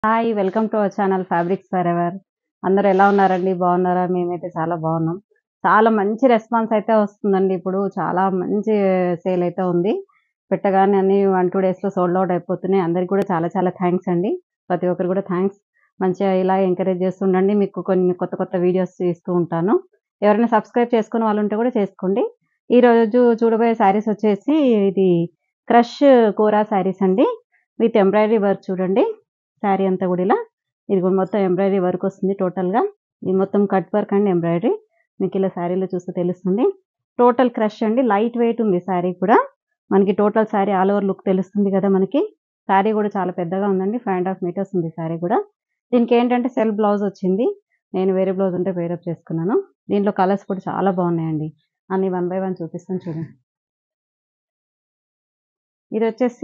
hi welcome to our channel fabrics for ever అందరూ ఎలా ఉన్నారండి బాగున్నారా మేమైతే చాలా బాగున్నాం చాలా మంచి రెస్పాన్స్ అయితే వస్తుందండి ఇప్పుడు చాలా మంచి సేల్ అయితే ఉంది పెట్టగానే అన్ని వన్ టూ డేస్లో సోల్డ్ అవుట్ అయిపోతున్నాయి అందరికి కూడా చాలా చాలా థ్యాంక్స్ అండి ప్రతి ఒక్కరు కూడా థ్యాంక్స్ మంచిగా ఇలా ఎంకరేజ్ చేస్తుండండి మీకు కొన్ని కొత్త కొత్త వీడియోస్ ఇస్తూ ఉంటాను ఎవరైనా సబ్స్క్రైబ్ చేసుకునే వాళ్ళు ఉంటే కూడా చేసుకోండి ఈ రోజు చూడబోయే శారీస్ వచ్చేసి ఇది క్రష్ కోరా శారీస్ అండి విత్ ఎంబ్రాయిడరీ వర్క్ చూడండి శారీ అంతా కూడా ఇలా ఇది కూడా మొత్తం ఎంబ్రాయిడరీ వర్క్ వస్తుంది టోటల్గా ఇది మొత్తం కట్ వర్క్ అండ్ ఎంబ్రాయిడరీ మీకు ఇలా శారీలో చూస్తే తెలుస్తుంది టోటల్ క్రష్ అండి లైట్ వెయిట్ ఉంది శారీ కూడా మనకి total sari all over look తెలుస్తుంది కదా మనకి శారీ కూడా చాలా పెద్దగా ఉందండి ఫైవ్ అండ్ హాఫ్ మీటర్స్ ఉంది శారీ కూడా దీనికి ఏంటంటే సెల్ఫ్ బ్లౌజ్ వచ్చింది నేను వేరే బ్లౌజ్ ఉంటే పేరప్ చేసుకున్నాను దీంట్లో కలర్స్ కూడా చాలా బాగున్నాయండి అన్ని వన్ బై వన్ చూపిస్తాను చూడండి ఇది వచ్చేసి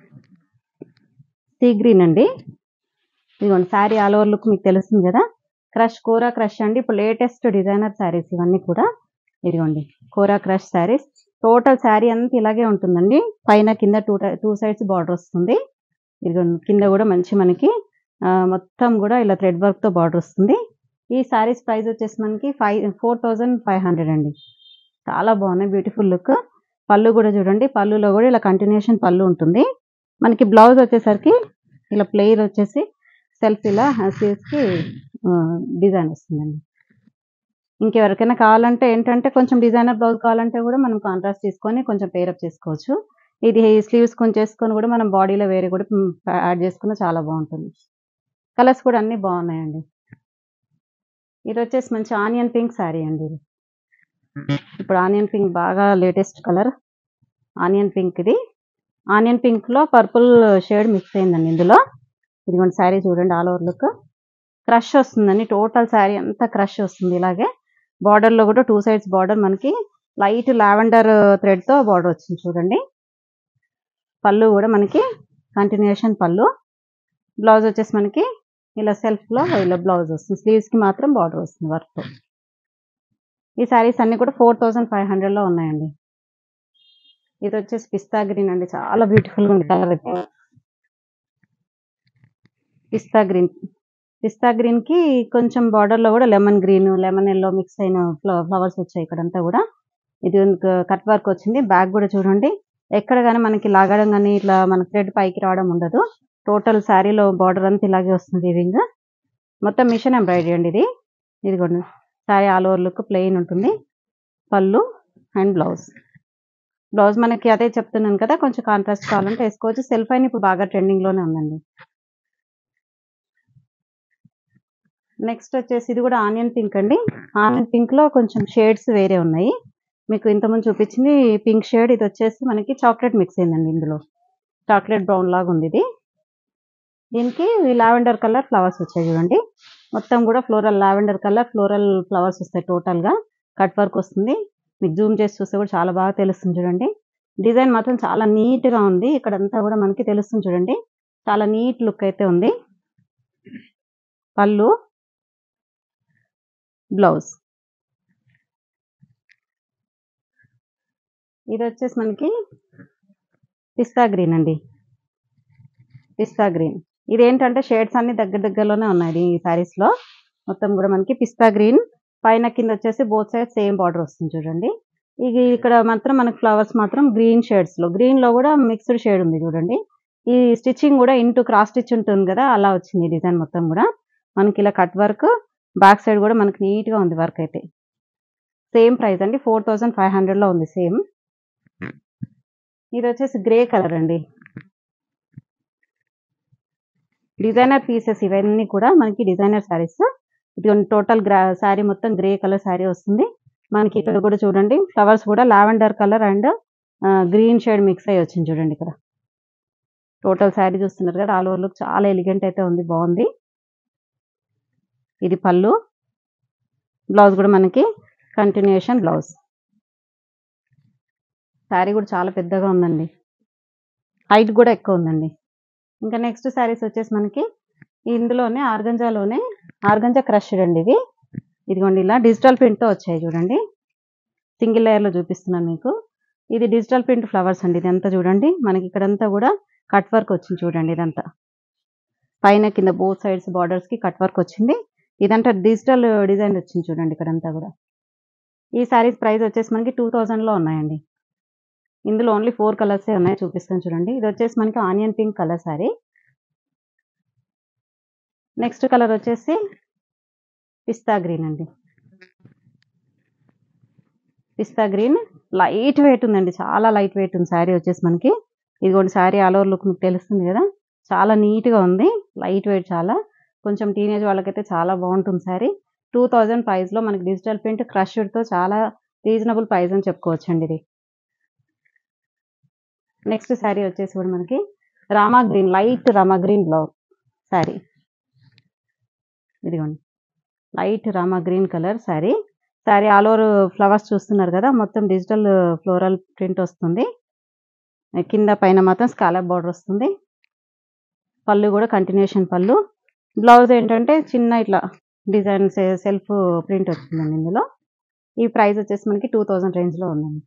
సీ గ్రీన్ అండి ఇదిగోండి శారీ ఆల్ ఓవర్ లుక్ మీకు తెలుస్తుంది కదా క్రష్ కోరా క్రష్ అండి ఇప్పుడు లేటెస్ట్ డిజైనర్ శారీస్ ఇవన్నీ కూడా ఇదిగోండి కోరా క్రష్ శారీస్ టోటల్ శారీ అంతా ఇలాగే ఉంటుందండి పైన కింద టూ టూ సైడ్స్ బార్డర్ వస్తుంది ఇదిగోండి కింద కూడా మంచి మనకి ఆ, మొత్తం కూడా ఇలా థ్రెడ్ వర్క్ తో బార్డర్ వస్తుంది ఈ శారీస్ ప్రైస్ వచ్చేసి మనకి five four thousand five hundred అండి చాలా బాగున్నాయి బ్యూటిఫుల్ లుక్ పళ్ళు కూడా చూడండి పళ్ళులో కూడా ఇలా కంటిన్యూషన్ పళ్ళు ఉంటుంది మనకి బ్లౌజ్ వచ్చేసరికి ఇలా ప్లేయర్ వచ్చేసి సెల్ఫ్ ఇలా కి డిజైన్ వస్తుందండి ఇంకెవరికైనా కావాలంటే ఏంటంటే కొంచెం డిజైనర్ బ్లౌజ్ కావాలంటే కూడా మనం కాంట్రాస్ట్ తీసుకొని కొంచెం పేరప్ చేసుకోవచ్చు ఇది స్లీవ్స్ కొంచెం చేసుకొని కూడా మనం బాడీలో వేరే కూడా యాడ్ చేసుకున్న చాలా బాగుంటుంది కలర్స్ కూడా అన్ని బాగున్నాయండి ఇది వచ్చేసి మంచి ఆనియన్ పింక్ శారీ అండి ఇది ఇప్పుడు ఆనియన్ పింక్ బాగా లేటెస్ట్ కలర్ ఆనియన్ పింక్ ఇది ఆనియన్ పింక్ లో పర్పుల్ షేడ్ మిక్స్ అయిందండి ఇందులో ఇదిగోండి శారీ చూడండి ఆల్ ఓవర్ లుక్ క్రష్ వస్తుందండి టోటల్ శారీ అంతా క్రష్ వస్తుంది ఇలాగే బార్డర్ లో కూడా టూ సైడ్స్ బార్డర్ మనకి లైట్ లావెండర్ థ్రెడ్ తో బార్డర్ వచ్చింది చూడండి పళ్ళు కూడా మనకి కంటిన్యూషన్ పళ్ళు బ్లౌజ్ వచ్చేసి మనకి ఇలా సెల్ఫ్ లో ఇలా బ్లౌజ్ వస్తుంది స్లీవ్స్ కి మాత్రం బార్డర్ వస్తుంది వర్క్ తో ఈ శారీస్ అన్ని కూడా ఫోర్ థౌసండ్ ఫైవ్ హండ్రెడ్ లో ఉన్నాయండి ఇది వచ్చేసి పిస్తా గ్రీన్ అండి చాలా బ్యూటిఫుల్ గా ఉంది కలర్ అయితే పిస్తా గ్రీన్ పిస్తా గ్రీన్ కి కొంచెం బార్డర్ లో కూడా lemon green lemon yellow mix అయిన ఫ్లవర్స్ వచ్చాయి ఇక్కడంతా కూడా ఇది కట్ వర్క్ వచ్చింది బ్యాక్ కూడా చూడండి ఎక్కడ కానీ మనకి లాగడం కానీ ఇట్లా మన థ్రెడ్ పైకి రావడం ఉండదు టోటల్ శారీలో బార్డర్ అంతా ఇలాగే వస్తుంది వింగ్ మొత్తం మిషన్ ఎంబ్రాయిడరీ అండి ఇది ఇదిగోండి sari all over look plain ఉంటుంది పళ్ళు అండ్ బ్లౌజ్ బ్లౌజ్ మనకి అదే చెప్తున్నాను కదా కొంచెం కాంట్రాస్ట్ కావాలంటే వేసుకోవచ్చు సెల్ఫ్ అయిన ఇప్పుడు బాగా ట్రెండింగ్ లోనే ఉందండి నెక్స్ట్ వచ్చేసి ఇది కూడా ఆనియన్ పింక్ అండి ఆనియన్ పింక్ లో కొంచెం షేడ్స్ వేరే ఉన్నాయి మీకు ఇంతకుముందు చూపించింది పింక్ షేడ్ ఇది వచ్చేసి మనకి చాక్లెట్ మిక్స్ అయిందండి ఇందులో చాక్లెట్ బ్రౌన్ లాగా ఉంది ఇది దీనికి లావెండర్ కలర్ ఫ్లవర్స్ వచ్చాయి చూడండి మొత్తం కూడా floral lavender colour floral flowers వస్తాయి టోటల్ గా కట్ వర్క్ వస్తుంది మీకు జూమ్ చేసి చూస్తే కూడా చాలా బాగా తెలుస్తుంది చూడండి డిజైన్ మాత్రం చాలా నీట్ గా ఉంది ఇక్కడ అంతా కూడా మనకి తెలుస్తుంది చూడండి చాలా నీట్ లుక్ అయితే ఉంది పళ్ళు బ్లౌజ్ ఇది వచ్చేసి మనకి పిస్తా గ్రీన్ అండి పిస్తా గ్రీన్ ఇది ఏంటంటే షేడ్స్ అన్ని దగ్గర దగ్గరలోనే ఉన్నాయి ఈ సారీస్ లో మొత్తం కూడా మనకి పిస్తా గ్రీన్ పైన కింద వచ్చేసి బోత్ సైడ్ సేమ్ బార్డర్ వస్తుంది చూడండి ఇది ఇక్కడ మాత్రం మనకి ఫ్లవర్స్ మాత్రం గ్రీన్ షేడ్స్ లో గ్రీన్ లో కూడా మిక్స్డ్ షేడ్ ఉంది చూడండి ఈ స్టిచ్చింగ్ కూడా ఇంటూ క్రాస్ స్టిచ్ ఉంటుంది కదా అలా వచ్చింది డిజైన్ మొత్తం కూడా మనకి ఇలా కట్ వర్క్ బ్యాక్ సైడ్ కూడా మనకి నీట్ గా ఉంది వర్క్ అయితే సేమ్ ప్రైస్ అండి ఫోర్ థౌసండ్ ఫైవ్ హండ్రెడ్ లో ఉంది సేమ్ ఇది వచ్చేసి గ్రే కలర్ అండి డిజైనర్ పీసెస్ ఇవన్నీ కూడా మనకి డిజైనర్ శారీస్ ఇది టోటల్ గ్రా శారీ మొత్తం గ్రే కలర్ శారీ వస్తుంది మనకి ఇక్కడ కూడా చూడండి ఫ్లవర్స్ కూడా lavender colour and green shade mix అయ్యి వచ్చింది చూడండి ఇక్కడ టోటల్ శారీ చూస్తున్నారు కదా ఆల్ ఓవర్ లుక్ చాలా ఎలిగెంట్ అయితే ఉంది బాగుంది ఇది పళ్ళు బ్లౌజ్ కూడా మనకి కంటిన్యూషన్ బ్లౌజ్ శారీ కూడా చాలా పెద్దగా ఉందండి హైట్ కూడా ఎక్కువ ఉందండి ఇంకా నెక్స్ట్ శారీస్ వచ్చేసి మనకి ఇందులోనే ఆర్గంజాలోనే ఆర్గంజా క్రష్ అండి ఇవి ఇదిగోండి ఇలా డిజిటల్ ప్రింట్తో వచ్చాయి చూడండి సింగిల్ లేయర్లో చూపిస్తున్నాను మీకు ఇది డిజిటల్ ప్రింట్ ఫ్లవర్స్ అండి ఇదంతా చూడండి మనకి ఇక్కడంతా కూడా కట్ వర్క్ వచ్చింది చూడండి ఇదంతా పైన కింద బోత్ సైడ్స్ బార్డర్స్ కి కట్ వర్క్ వచ్చింది ఇదంతా డిజిటల్ డిజైన్ వచ్చింది చూడండి ఇక్కడంతా కూడా ఈ సారీస్ ప్రైస్ వచ్చేసి మనకి టూ లో ఉన్నాయండి ఇందులో ఓన్లీ ఫోర్ కలర్సే ఉన్నాయి చూపిస్తాను చూడండి ఇది వచ్చేసి మనకి onion pink colour sari next colour వచ్చేసి పిస్తా గ్రీన్ అండి పిస్తా గ్రీన్ లైట్ వెయిట్ ఉందండి చాలా లైట్ వెయిట్ ఉంది శారీ వచ్చేసి మనకి ఇదిగోండి శారీ ఆల్ ఓవర్ లుక్ మీకు తెలుస్తుంది కదా చాలా నీట్గా ఉంది లైట్ వెయిట్ చాలా కొంచెం టీనేజ్ వాళ్ళకైతే చాలా బాగుంటుంది శారీ టూ థౌజండ్ ప్రైస్లో మనకి డిజిటల్ ప్రింట్ క్రష్డ్తో చాలా రీజనబుల్ ప్రైస్ అని చెప్పుకోవచ్చండి ఇది నెక్స్ట్ శారీ వచ్చేసి కూడా మనకి rama green light rama green blouse sari ఇదిగోండి light rama green colour sari sari all over flowers చూస్తున్నారు కదా మొత్తం డిజిటల్ ఫ్లోరల్ ప్రింట్ వస్తుంది కింద పైన మాత్రం స్కాలప్ బార్డర్ వస్తుంది పళ్ళు కూడా కంటిన్యూషన్ పళ్ళు బ్లౌజ్ ఏంటంటే చిన్న ఇట్లా డిజైన్ సెల్ఫ్ ప్రింట్ వచ్చిందండి ఇందులో ఈ ప్రైస్ వచ్చేసి మనకి టూ థౌజండ్ రేంజ్లో ఉందండి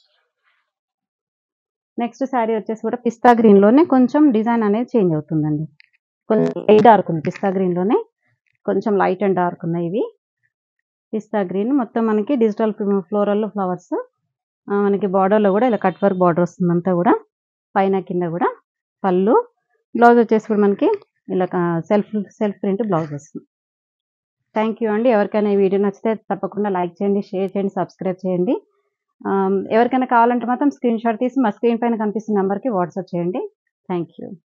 నెక్స్ట్ శారీ వచ్చేసి కూడా పిస్తా గ్రీన్లోనే కొంచెం డిజైన్ అనేది చేంజ్ అవుతుందండి కొంచెం లైట్ డార్క్ ఉంది పిస్తా గ్రీన్లోనే కొంచెం లైట్ అండ్ డార్క్ ఉన్నాయి ఇవి పిస్తా గ్రీన్ మొత్తం మనకి డిజిటల్ ఫ్లోరల్ ఫ్లవర్స్ మనకి బార్డర్లో కూడా ఇలా కట్ వర్క్ బార్డర్ వస్తుంది అంతా కూడా పైన కింద కూడా పళ్ళు బ్లౌజ్ వచ్చేసి కూడా మనకి ఇలా సెల్ఫ్ సెల్ఫ్ ప్రింట్ బ్లౌజ్ వస్తుంది థ్యాంక్ యూ అండి ఎవరికైనా ఈ వీడియో నచ్చితే తప్పకుండా లైక్ చేయండి షేర్ చేయండి సబ్స్క్రైబ్ చేయండి ఎవరికైనా కావాలంటే మాత్రం స్క్రీన్ షాట్ తీసి మా స్క్రీన్ పైన కనిపిస్తున్న నెంబర్కి వాట్సాప్ చేయండి థ్యాంక్ యూ